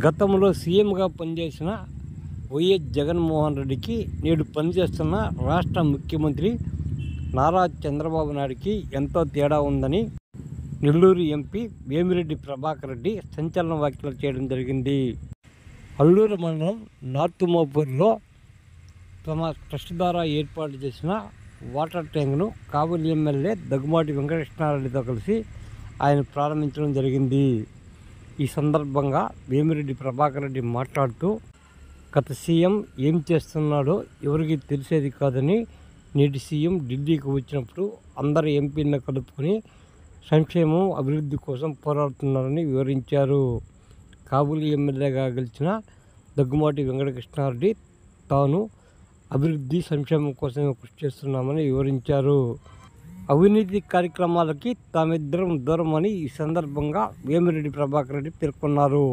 గతంలో సీఎంగా పనిచేసిన వైఎస్ జగన్మోహన్ రెడ్డికి నేడు పనిచేస్తున్న రాష్ట్ర ముఖ్యమంత్రి నారా చంద్రబాబు నాయుడికి ఎంతో తేడా ఉందని నెల్లూరు ఎంపీ వేమిరెడ్డి ప్రభాకర్ రెడ్డి సంచలన వ్యాఖ్యలు చేయడం జరిగింది అల్లూరు మండలం నార్త్ మోపూర్లో తమ ట్రస్ట్ ద్వారా ఏర్పాటు చేసిన వాటర్ ట్యాంక్ను కావలి ఎమ్మెల్యే దగ్గుమాటి వెంకటకృష్ణారెడ్డితో కలిసి ఆయన ప్రారంభించడం జరిగింది ఈ సందర్భంగా వేమిరెడ్డి ప్రభాకర్ రెడ్డి మాట్లాడుతూ గత సీఎం ఏం చేస్తున్నాడో ఎవరికి తెలిసేది కాదని నేటి సీఎం ఢిల్లీకి వచ్చినప్పుడు అందరు ఎంపీలను కలుపుకొని సంక్షేమం అభివృద్ధి కోసం పోరాడుతున్నారని వివరించారు కాబూలి ఎమ్మెల్యేగా గెలిచిన దగ్గుమాటి వెంకటకృష్ణారెడ్డి తాను అభివృద్ధి సంక్షేమం కోసమే కృషి చేస్తున్నామని వివరించారు అవినీతి కార్యక్రమాలకి తామిద్దరం దూరం అని ఈ సందర్భంగా వేమిరెడ్డి ప్రభాకర్ రెడ్డి పేర్కొన్నారు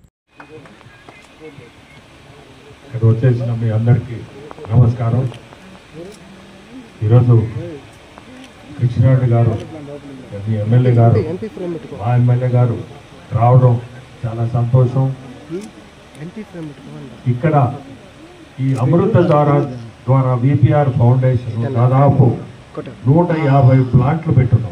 ఇక్కడ వచ్చేసిన మీ అందరికీ నమస్కారం ఈరోజు కృష్ణారెడ్డి గారు మీ ఎమ్మెల్యే గారు మా ఎమ్మెల్యే గారు రావడం చాలా సంతోషం ఇక్కడ ఈ అమృత ద్వారా ద్వారా విపిఆర్ ఫౌండేషన్ దాదాపు నూట యాభై ప్లాంట్లు పెట్టున్నాం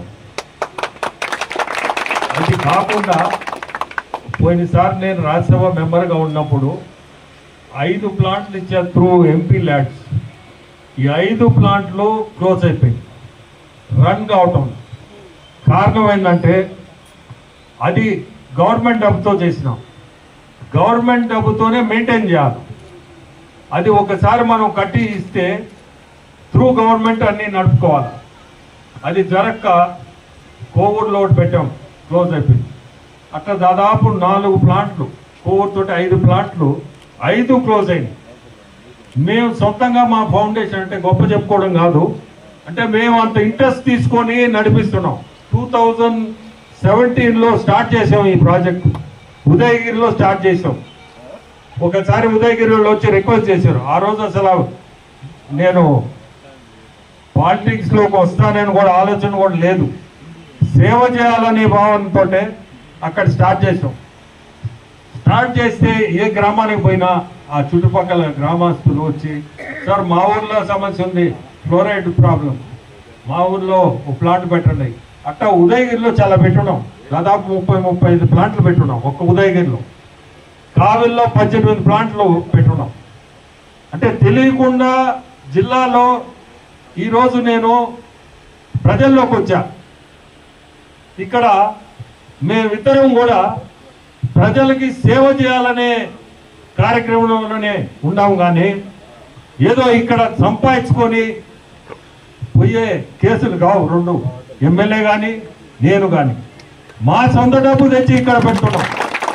అది కాకుండా పోయినసారి నేను రాజ్యసభ మెంబర్గా ఉన్నప్పుడు ఐదు ప్లాంట్లు ఇచ్చారు త్రూ ఎంపీ ల్యాడ్స్ ఈ ఐదు ప్లాంట్లు క్లోజ్ అయిపోయింది రన్ కావటం కారణం ఏంటంటే అది గవర్నమెంట్ డబ్బుతో చేసినాం గవర్నమెంట్ డబ్బుతోనే మెయింటైన్ చేయాలి అది ఒకసారి మనం కట్టి ఇస్తే త్రూ గవర్నమెంట్ అన్నీ నడుపుకోవాలి అది జరక్క కోవూరులో ఒకటి పెట్టాం క్లోజ్ అయిపోయింది అట్లా దాదాపు నాలుగు ప్లాంట్లు కోవూరు తోటి ఐదు ప్లాంట్లు ఐదు క్లోజ్ అయింది మేము సొంతంగా మా ఫౌండేషన్ అంటే గొప్ప చెప్పుకోవడం కాదు అంటే మేము అంత ఇంట్రెస్ట్ తీసుకొని నడిపిస్తున్నాం టూ థౌజండ్ సెవెంటీన్లో స్టార్ట్ చేసాం ఈ ప్రాజెక్ట్ ఉదయగిరిలో స్టార్ట్ చేసాం ఒకసారి ఉదయగిరిలో వచ్చి రిక్వెస్ట్ చేశారు ఆ రోజు అసలు నేను పాలిటిక్స్లోకి వస్తానని కూడా ఆలోచన కూడా లేదు సేవ చేయాలనే భావనతో అక్కడ స్టార్ట్ చేసాం స్టార్ట్ చేస్తే ఏ గ్రామానికి పోయినా ఆ చుట్టుపక్కల గ్రామస్తులు వచ్చి సార్ మా ఊర్లో సమస్య ఉంది ఫ్లోరైడ్ ప్రాబ్లం మా ఊర్లో ఒక ప్లాంట్ పెట్టండి అట్టా ఉదయగిరిలో చాలా పెట్టున్నాం దాదాపు ముప్పై ముప్పై ఐదు ప్లాంట్లు పెట్టున్నాం ఒక్క ఉదయగిరిలో కావిల్లో పద్దెనిమిది ప్లాంట్లు పెట్టున్నాం అంటే తెలియకుండా జిల్లాలో ఈరోజు నేను ప్రజల్లోకి వచ్చా ఇక్కడ మేమిద్దరం కూడా ప్రజలకి సేవ చేయాలనే కార్యక్రమంలోనే ఉన్నాం కానీ ఏదో ఇక్కడ సంపాదించుకొని పోయే కేసులు కావు రెండు ఎమ్మెల్యే కానీ నేను కానీ మా సొంత డబ్బు తెచ్చి ఇక్కడ పెడుతున్నాం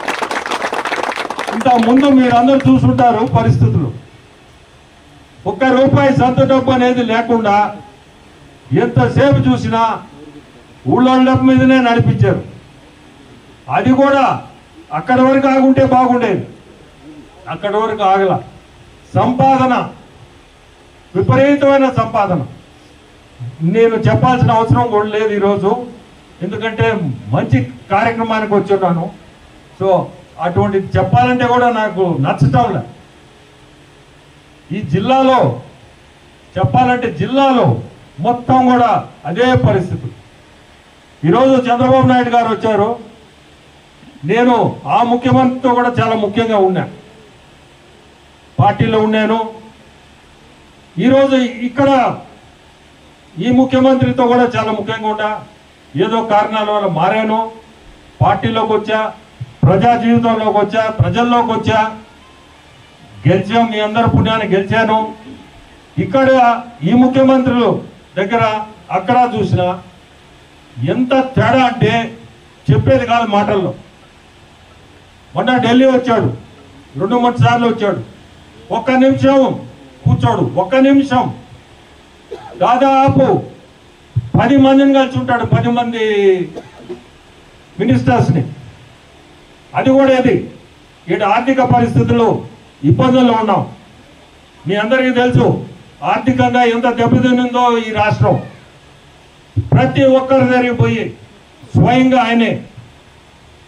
ఇంత ముందు మీరు అందరూ చూసుంటారు పరిస్థితులు ఒక్క రూపాయి సొంత డబ్బు అనేది లేకుండా ఎంతసేపు చూసినా ఊళ్ళో డబ్బు మీదనే నడిపించారు అది కూడా అక్కడి వరకు ఆగుంటే బాగుండేది అక్కడి వరకు ఆగల సంపాదన విపరీతమైన సంపాదన నేను చెప్పాల్సిన అవసరం కూడా లేదు ఈరోజు ఎందుకంటే మంచి కార్యక్రమానికి వచ్చున్నాను సో అటువంటి చెప్పాలంటే కూడా నాకు నచ్చటం లే ఈ జిల్లాలో చెప్పాలంటే జిల్లాలో మొత్తం కూడా అదే పరిస్థితి ఈరోజు చంద్రబాబు నాయుడు గారు వచ్చారు నేను ఆ ముఖ్యమంత్రితో కూడా చాలా ముఖ్యంగా ఉన్నా పార్టీలో ఉన్నాను ఈరోజు ఇక్కడ ఈ ముఖ్యమంత్రితో కూడా చాలా ముఖ్యంగా ఉన్నా ఏదో కారణాల వల్ల మారాను పార్టీలోకి వచ్చా ప్రజా జీవితంలోకి వచ్చా ప్రజల్లోకి వచ్చా గెలిచాం మీ అందరి పుణ్యాన్ని గెలిచాను ఇక్కడ ఈ ముఖ్యమంత్రులు దగ్గర అక్కడ చూసిన ఎంత తేడా అంటే చెప్పేది కాదు మాటల్లో మొన్న ఢిల్లీ వచ్చాడు రెండు మూడు సార్లు వచ్చాడు ఒక్క నిమిషం కూర్చోడు ఒక్క నిమిషం దాదాపు పది మందిని కలిసి ఉంటాడు పది మంది మినిస్టర్స్ని అది కూడా ఏది ఇటు ఆర్థిక పరిస్థితులు ఇబ్బందుల్లో ఉన్నాం మీ అందరికీ తెలుసు ఆర్థికంగా ఎంత దెబ్బతినిందో ఈ రాష్ట్రం ప్రతి ఒక్కరి దగ్గరికి పోయి స్వయంగా ఆయనే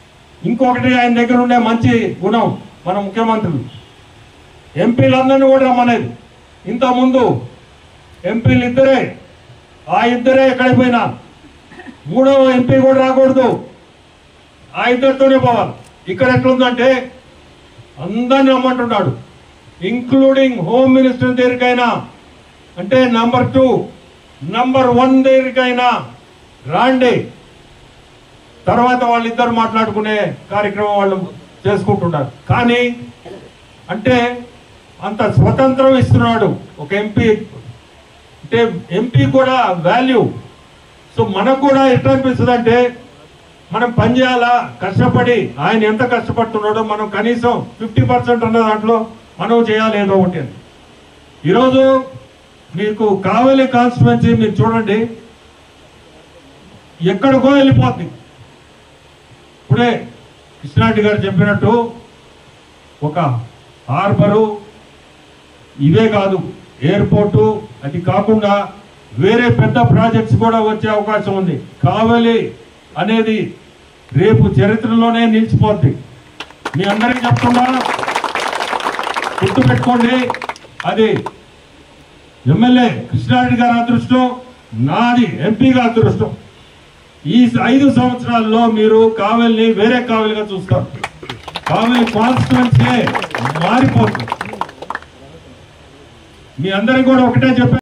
ఇంకొకటి ఆయన దగ్గర ఉండే మంచి గుణం మన ముఖ్యమంత్రులు ఎంపీలందరినీ కూడా రమ్మనేది ఇంతకుముందు ఎంపీలు ఇద్దరే ఆ ఇద్దరే ఎక్కడికి పోయినా మూడవ ఎంపీ కూడా రాకూడదు ఆ ఇద్దరితోనే పోవాలి ఇక్కడ ఎట్లుందంటే అందరిని రమ్మంటున్నాడు ఇంక్లూడింగ్ హోమ్ మినిస్టర్ దగ్గరికైనా అంటే నంబర్ టూ నంబర్ వన్ దగ్గరికైనా రాండి తర్వాత వాళ్ళిద్దరు మాట్లాడుకునే కార్యక్రమం వాళ్ళు చేసుకుంటున్నారు కానీ అంటే అంత స్వతంత్రం ఇస్తున్నాడు ఒక ఎంపీ అంటే ఎంపీ కూడా వాల్యూ సో మనకు కూడా ఎట్లా అనిపిస్తుంది అంటే మనం పని చేయాలా కష్టపడి ఆయన ఎంత కష్టపడుతున్నాడో మనం కనీసం ఫిఫ్టీ పర్సెంట్ ఉన్న దాంట్లో మనం చేయాలి ఏదో ఒకటి అని ఈరోజు మీకు కావలి కాన్స్టిట్యున్సీ మీరు చూడండి ఎక్కడికో వెళ్ళిపోతుంది ఇప్పుడే కృష్ణారెడ్డి గారు చెప్పినట్టు ఒక హార్బరు ఇవే కాదు ఎయిర్పోర్టు అది కాకుండా వేరే పెద్ద ప్రాజెక్ట్స్ కూడా వచ్చే అవకాశం ఉంది కావలి అనేది రేపు చరిత్రలోనే నిలిచిపోద్ది మీ అందరికీ చెప్తున్నా గుర్తుపెట్టుకోండి అది ఎమ్మెల్యే కృష్ణారెడ్డి గారి అదృష్టం నాది ఎంపీగా అదృష్టం ఈ ఐదు సంవత్సరాల్లో మీరు కావలిని వేరే కావలిగా చూస్తారు కావలి కాన్స్టిట్యున్సీ మారిపోతుంది మీ అందరికి కూడా ఒకటే చెప్పాను